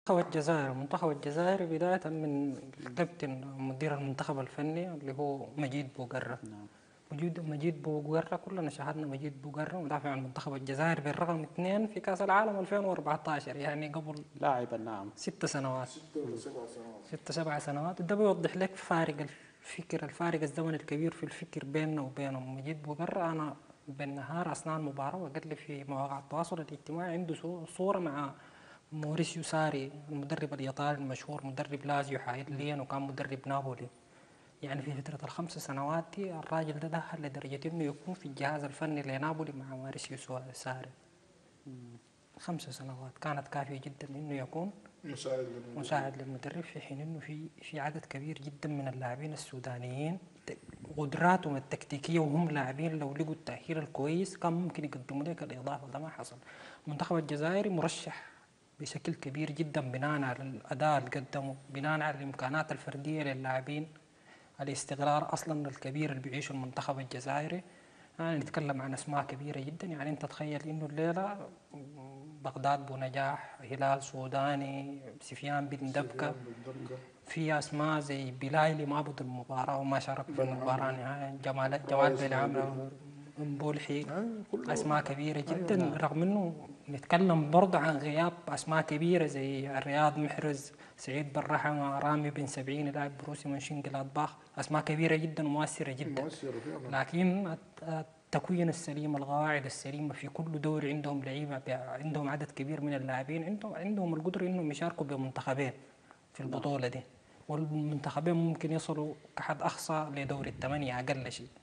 منتخب الجزائر منتخب الجزائر بداية من الكابتن مدير المنتخب الفني اللي هو مجيد بوقرة نعم مجيد مجيد بوقرة كلنا شاهدنا مجيد بوقرة مدافع عن منتخب الجزائر بالرقم اثنين في كأس العالم 2014 يعني قبل لاعبا نعم ست سنوات ست ولا سبع سنوات ست سبع سنوات ده بيوضح لك فارق الفكر الفارق الزمن الكبير في الفكر بيننا وبينهم مجيد بقرة أنا بالنهار أثناء المباراة وقال لي في مواقع التواصل الاجتماعي عنده صو- صورة مع موريسيو ساري المدرب الإيطالي المشهور مدرب لازيو حاليا وكان مدرب نابولي يعني في فترة الخمس سنوات دي الراجل ده دخل لدرجة إنه يكون في الجهاز الفني لنابولي مع موريسيو سوا- ساري خمس سنوات كانت كافية جدا إنه يكون مساعد للمدرب. مساعد للمدرب في حين انه في في عدد كبير جدا من اللاعبين السودانيين ت- قدراتهم التكتيكيه وهم لاعبين لو لقوا التاهيل الكويس كان ممكن يقدموا لك الاضافه ده ما حصل المنتخب الجزائري مرشح بشكل كبير جدا بناء على الاداء اللي قدمه بناء على الامكانات الفرديه للاعبين الاستقرار اصلا الكبير اللي بيعيشه المنتخب الجزائري يعني نتكلم عن اسماء كبيره جدا يعني انت تخيل انه الليله بغداد بونجاح هلال سوداني سفيان بن دبكه بالدبكة. في اسماء زي بلايلي ما بطل المباراه وما شارك في المباراه نهائيا جمال جمال بن عمرو مبولحي كله. اسماء كبيره جدا رغم انه نتكلم برضه عن غياب اسماء كبيره زي رياض محرز سعيد بن رحمه رامي بن سبعين لاعب بروسي منشن جلادباخ اسماء كبيره جدا ومؤثره جدا مؤثرة فعلا لكن الت- التكوين السليم القواعد السليمه في كل دوري عندهم لعيبه ب- عندهم عدد كبير من اللاعبين عندهم عندهم القدره انهم يشاركوا بمنتخبين في البطوله دي والمنتخبين ممكن يصلوا كحد اقصى لدور الثمانيه اقل شيء